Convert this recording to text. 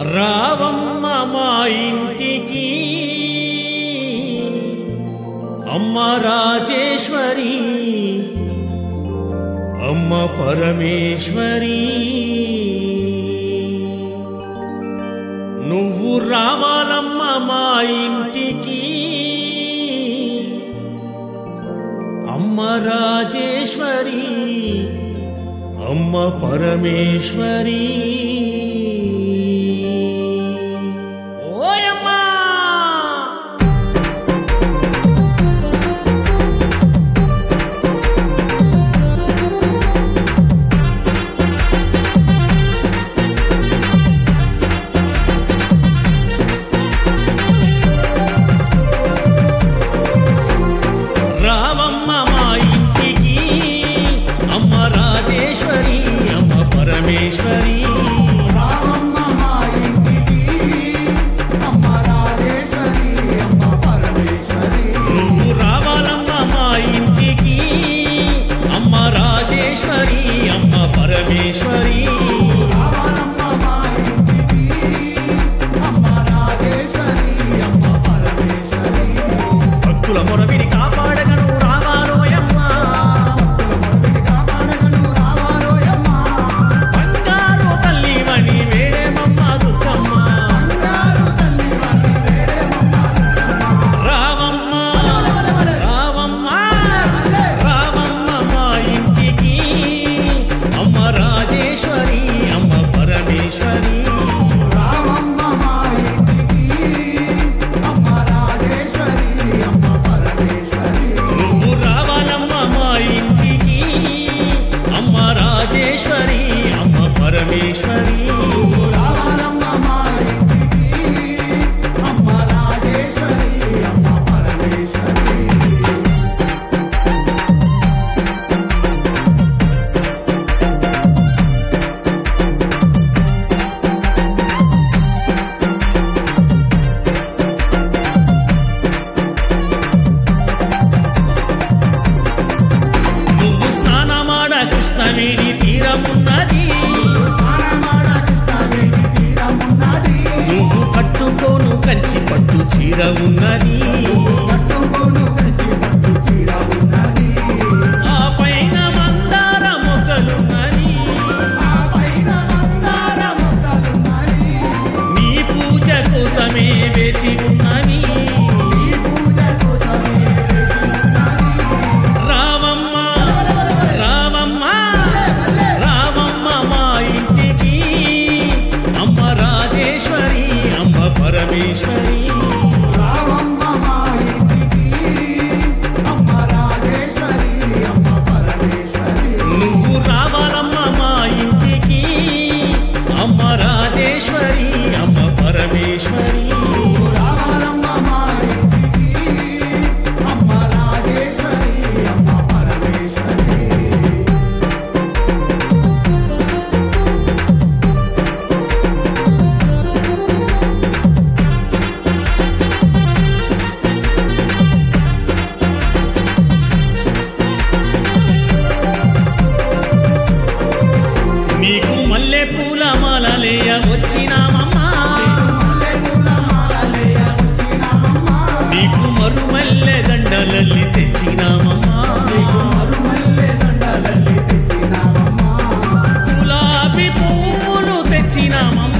రావమ్మ మా ఇంటికి అమ్మ రాజేశ్వరి అమ్మ పరమేశ్వరి నువ్వు రావాలమ్మ మా ఇంటికి అమ్మ రాజేశ్వరి అమ్మ పరమేశ్వరి ఓయమ్మా రావమ్మ మా ఇంటికి అమ్మ రాజేశ్వరి అమ్మ పరమేశ్వరి రామమ్మ మా ఇంటికి అమ్మ రాజేశ్వరి అమ్మ పరమేశ్వరి నువ్వు రావాలమ్మ మా ఇంటికి అమ్మ రాజేశ్వరి అమ్మ పరమేశ్వరి రామమ్మ మా ఇంటికి అమ్మ రాజేశ్వరి అమ్మ పరమేశ్వరి భక్తుల మొరవిని కాపాడగను రావాలోయమ్మ మొదటి కాపాడగను రావాలోయమ్మ బంగారు తల్లివని వేడేమమ్మ దుర్గమ్మ బంగారు తల్లి వారి వేడేమమ్మ రావమ్మ రావమ్మ రావమ్మ మా ఇంటికి అమ్మ రాజేశ్వరి అమ్మ పరమేశ్వరి రామమ్మ మా ఇంటికి అమ్మ రాజేశ్వరి అమ్మ పరమేశ్వరి నువ్వు రావాలమ్మ మా ఇంటికి అమ్మ రాజేశ్వరి అమ్మ పరమేశ్వరి రామమ్మ మా ఇంటికి అమ్మ రాజేశ్వరి అమ్మ పరమేశ్వరి నువ్వు స్నానమాడ కృష్ణవేణి తీరమున్నది స్నానమాడ కృష్ణవేణి తీరమున్నది నువ్వు కట్టుకోను కంచి పట్టు చీర ఉన్నది పట్టుకోను కంచి పట్టు చీర ఉన్నది ఆ పైన మందార మొగ్గలున్నది ఆ పైన మందార మొగ్గలున్నది నీ పూజ కోసమే వేచి ఉన్నది ఈ పూజ కోసమే రావమ్మ రావమ్మ రావమ్మ మా ఇంటికి అమ్మ రాజేశ్వరి అమ్మ పరమేశ్వరి రామమ్మ మా ఇంటికి అమ్మ రాజేశ్వరి అమ్మ పరమేశ్వరి నువ్వు రావాలమ్మ మా ఇంటికి అమ్మ రాజేశ్వరి అమ్మ పరమేశ్వరి రామమ్మ మా ఇంటికి అమ్మ రాజేశ్వరి అమ్మ పరమేశ్వరి నీకు మల్లె పూల మాలలేయ వచ్చినామమ్మా మల్లెపూల మాలలేయ వచ్చినామమ్మ నీకు మరుమల్లె దండలల్లి తెచ్చినామమ్మా మరుమల్లె దండలల్లి తెచ్చినామమ్మ గులాబీ పువ్వులు తెచ్చినామమ్మా